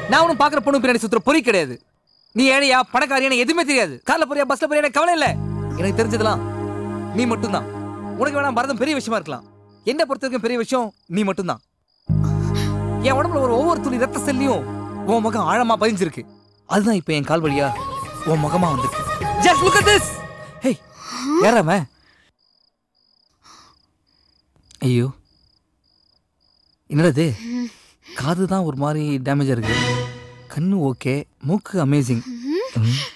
நான் ஒன்றும் பார்க்குற பொண்ணு பின்னாடி சுத்துற பொறி கிடையாது நீ ஏழையா பணக்காரியா எனக்கு எதுவுமே தெரியாது கார்ல போறியா பஸ்ல போறியா எனக்கு கவலை இல்லை எனக்கு தெரிஞ்சதெல்லாம் நீ மட்டும்தான் உனக்கு வேணா பரதம் பெரிய விஷயமா இருக்கலாம் என்ன பொறுத்த வரைக்கும் பெரிய விஷயம் நீ மட்டும்தான் என் உடம்புல ஒரு ஒவ்வொரு துளி ரத்த செல்லியும் உன் முகம் ஆழமா பதிஞ்சிருக்கு அதுதான் இப்போ என் கால் வழியா உன் முகமா வந்திருக்கு just look at this hey யாராம ஐயோ என்னடா இது காது தான் ஒரு மாதிரி டேமேஜாக இருக்கு கண்ணு ஓகே மூக்கு அமேசிங்